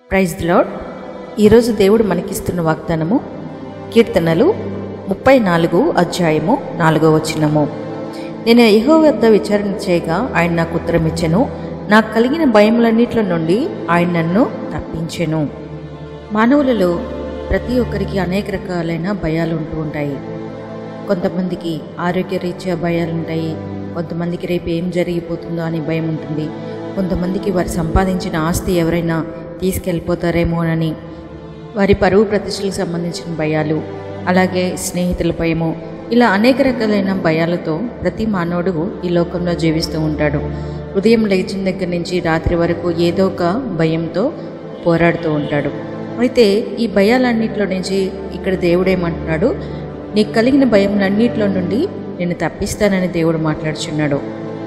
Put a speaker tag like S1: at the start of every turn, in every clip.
S1: praise lord ఈరోజు దేవుడు మనకిస్తున్న వాగ్దానము కీర్తనలు ముప్పై నాలుగు అధ్యాయము నాలుగో వచనము నేను యెహోవా వద్ద విచారణ చేయగా ఆయన నాకు ఉత్తరం ఇచ్చెను నాకు కలిగిన భయములన్నిట్ల నుండి ఆయన నన్ను తప్పించెను మానవులలో ప్రతి ఒక్కరికి అనేక రకాలైన భయాలు ఉంటూ ఉంటాయి కొంతమందికి ఆరోగ్యరీత్యా భయాలు ఉంటాయి కొంతమందికి రేపు ఏం జరిగిపోతుందో అని భయం ఉంటుంది కొంతమందికి వారు సంపాదించిన ఆస్తి ఎవరైనా తీసుకెళ్ళిపోతారేమోనని వారి పరువు ప్రతిష్టలకు సంబంధించిన భయాలు అలాగే స్నేహితుల భయము ఇలా అనేక రకాలైన భయాలతో ప్రతి మానవుడు ఈ లోకంలో జీవిస్తూ ఉంటాడు ఉదయం లేచిన దగ్గర నుంచి రాత్రి వరకు ఏదో ఒక భయంతో పోరాడుతూ ఉంటాడు అయితే ఈ భయాలన్నింటిలో నుంచి ఇక్కడ దేవుడు ఏమంటున్నాడు నీకు కలిగిన భయములన్నింటిలో నుండి నేను తప్పిస్తానని దేవుడు మాట్లాడుచున్నాడు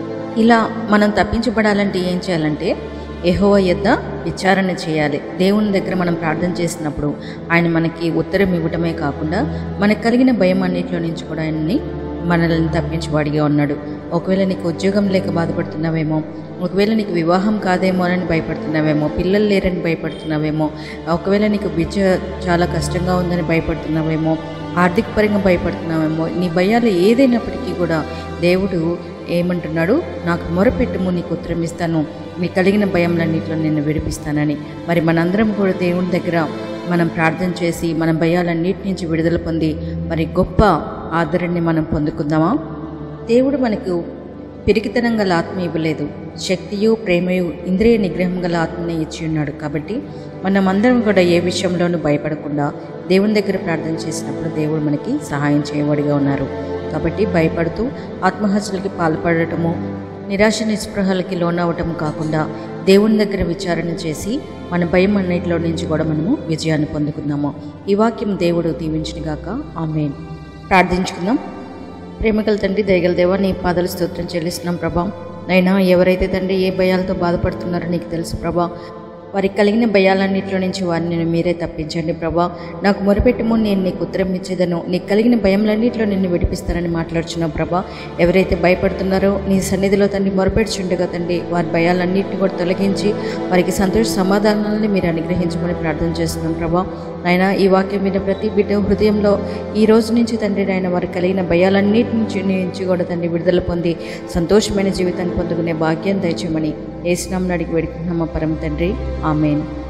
S1: ఇలా మనం తప్పించబడాలంటే ఏం చేయాలంటే ఎహోవ యొద్ద విచారణ చేయాలి దేవుని దగ్గర మనం ప్రార్థన చేసినప్పుడు ఆయన మనకి ఉత్తరం ఇవ్వటమే కాకుండా మనకు కలిగిన భయం అన్నింటిలో నుంచి కూడా ఆయన్ని మనల్ని తప్పించబడిగా ఉన్నాడు ఒకవేళ నీకు ఉద్యోగం లేక బాధపడుతున్నావేమో ఒకవేళ నీకు వివాహం కాదేమో అని భయపడుతున్నావేమో పిల్లలు లేరని భయపడుతున్నావేమో ఒకవేళ నీకు విద్య చాలా కష్టంగా ఉందని భయపడుతున్నావేమో ఆర్థిక పరంగా భయపడుతున్నావేమో నీ భయాలు ఏదైనప్పటికీ కూడా దేవుడు ఏమంటున్నాడు నాకు మొరపెట్టుము నీకు ఉత్తరం ఇస్తాను మీ కలిగిన భయంలన్నింటిలో నేను విడిపిస్తానని మరి మనందరం కూడా దేవుని దగ్గర మనం ప్రార్థన చేసి మన భయాలన్నిటి నుంచి విడుదల పొంది మరి గొప్ప ఆదరణని మనం పొందుకుందామా దేవుడు మనకు పిరికితనం గల ఆత్మ ఇవ్వలేదు శక్తియు ప్రేమయు ఇంద్రియ నిగ్రహం గల ఆత్మని ఇచ్చి ఉన్నాడు కాబట్టి మనం అందరం కూడా ఏ విషయంలోనూ భయపడకుండా దేవుని దగ్గర ప్రార్థన చేసినప్పుడు దేవుడు మనకి సహాయం చేయబడిగా ఉన్నారు కాబట్టి భయపడుతూ ఆత్మహత్యలకి పాల్పడటము నిరాశ నిస్పృహలకి లోనవటం కాకుండా దేవుని దగ్గర విచారణ చేసి మన భయం అన్నిటిలో నుంచి కూడా మనము విజయాన్ని పొందుకుందాము ఈ వాక్యం దేవుడు దీవించినగాక ఆమెన్ ప్రార్థించుకుందాం ప్రేమగల తండ్రి దయగల దేవా నీ పాదల స్తోత్రం చెల్లిస్తున్నాం ప్రభా నైనా ఎవరైతే తండ్రి ఏ భయాలతో బాధపడుతున్నారో నీకు తెలుసు ప్రభా వారికి కలిగిన భయాలన్నింటిలో నుంచి వారిని నేను మీరే తప్పించండి ప్రభా నాకు మొరపెట్టము నేను నీకు ఉత్తరం ఇచ్చేదను నీకు కలిగిన భయంలన్నింటిలో నిన్ను విడిపిస్తానని మాట్లాడుచున్నావు ప్రభా ఎవరైతే భయపడుతున్నారో నీ సన్నిధిలో తండ్రి మొరపెడుచుండగా తండ్రి వారి భయాలన్నింటినీ కూడా తొలగించి వారికి సంతోష సమాధానాలని మీరు అనుగ్రహించమని ప్రార్థన చేస్తున్నాం ప్రభా నాయన ఈ వాక్యం మీద ప్రతి బిడ్డ హృదయంలో ఈ రోజు నుంచి తండ్రి నాయన వారికి కలిగిన భయాలన్నిటి నుంచి నుంచి కూడా తండ్రి విడుదల పొంది సంతోషమైన జీవితాన్ని పొందుకునే భాగ్యం దయచేయమని ఏసునామని అడిగి వేడుకుంటున్నామా పరమ తండ్రి ఆమెన్